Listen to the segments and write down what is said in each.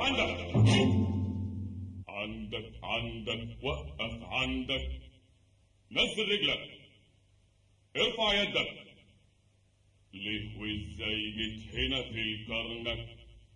عندك عندك عندك وقف عندك نزل رجلك ارفع يدك ليه وازاي جيت هنا في كرنك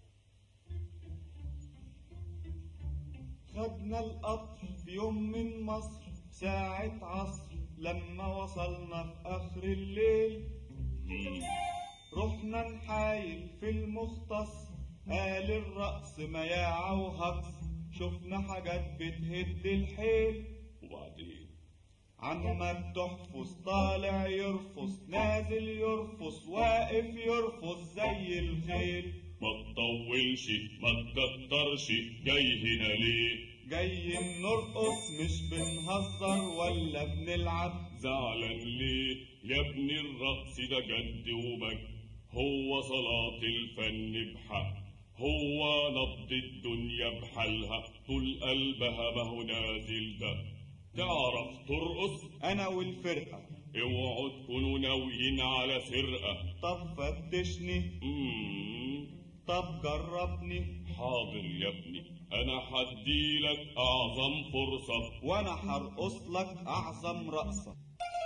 خدنا القطر في يوم من مصر ساعة عصر لما وصلنا في آخر الليل مم. رحنا نحايل في المختص قال الرقص مياعة وهجص شفنا حاجات بتهد الحيل وبعدين عمك تحفظ طالع يرفص نازل يرفص واقف يرفص زي الخيل ما تطولش ما تكترش جاي هنا ليه جاي نرقص مش بنهزر ولا بنلعب زعلان ليه يا ابني الرقص ده جد ومجد هو صلاة الفن بحق هو نبض الدنيا بحالها طول قلبها ما هو نازل ده تعرف ترقص انا والفرقة اوعوا تكونوا ناويين على سرقة طب فتشني مم. طب جربني حاضر يا ابني انا هديلك اعظم فرصة وانا هرقص لك اعظم رقصة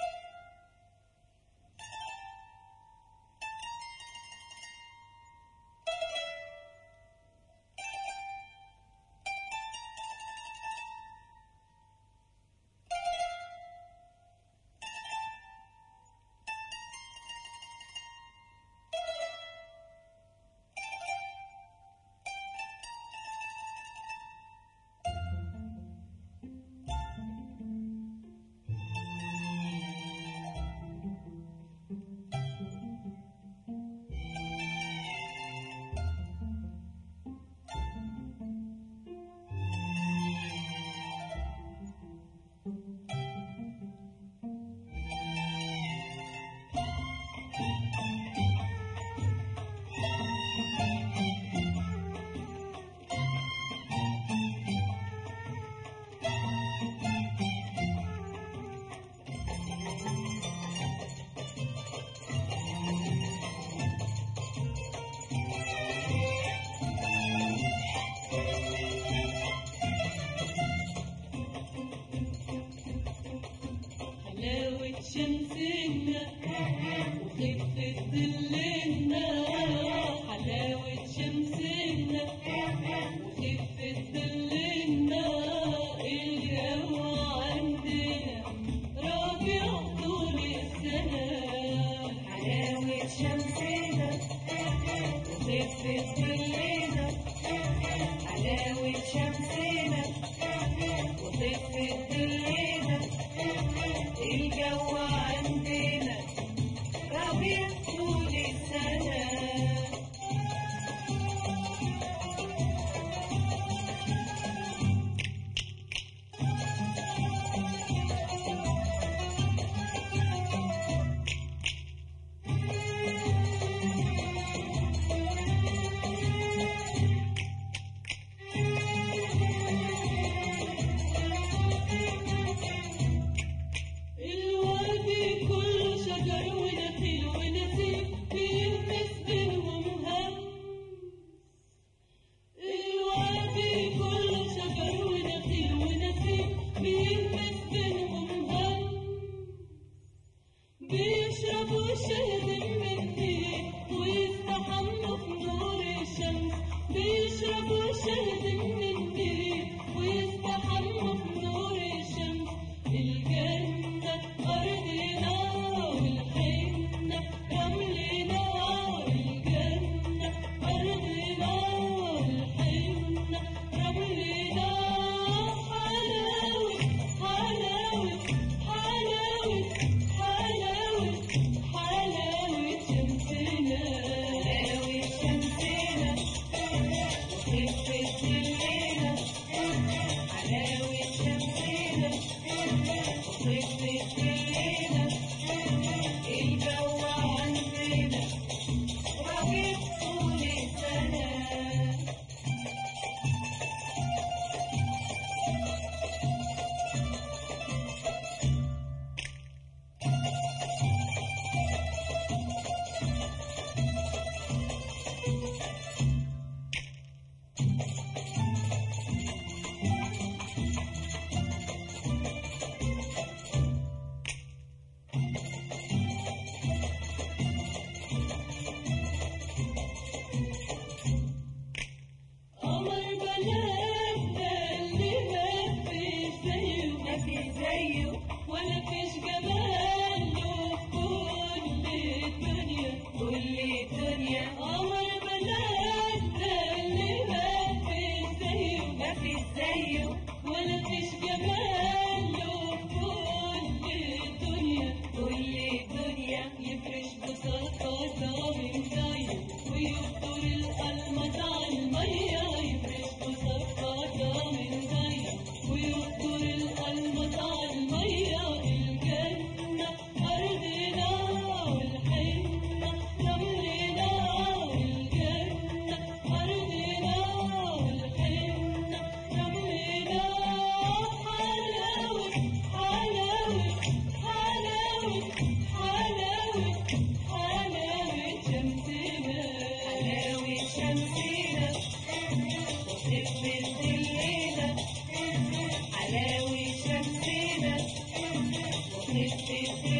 حلاوة شمسنا وخفة ظلنا حلاوة شمسنا وخفة ظلنا الجو عندنا ربيع طول السنة حلاوة شمسنا وخفة ظلنا حلاوة شمسنا وخفة ظلنا الجو عندنا ربيع طول السنة خفة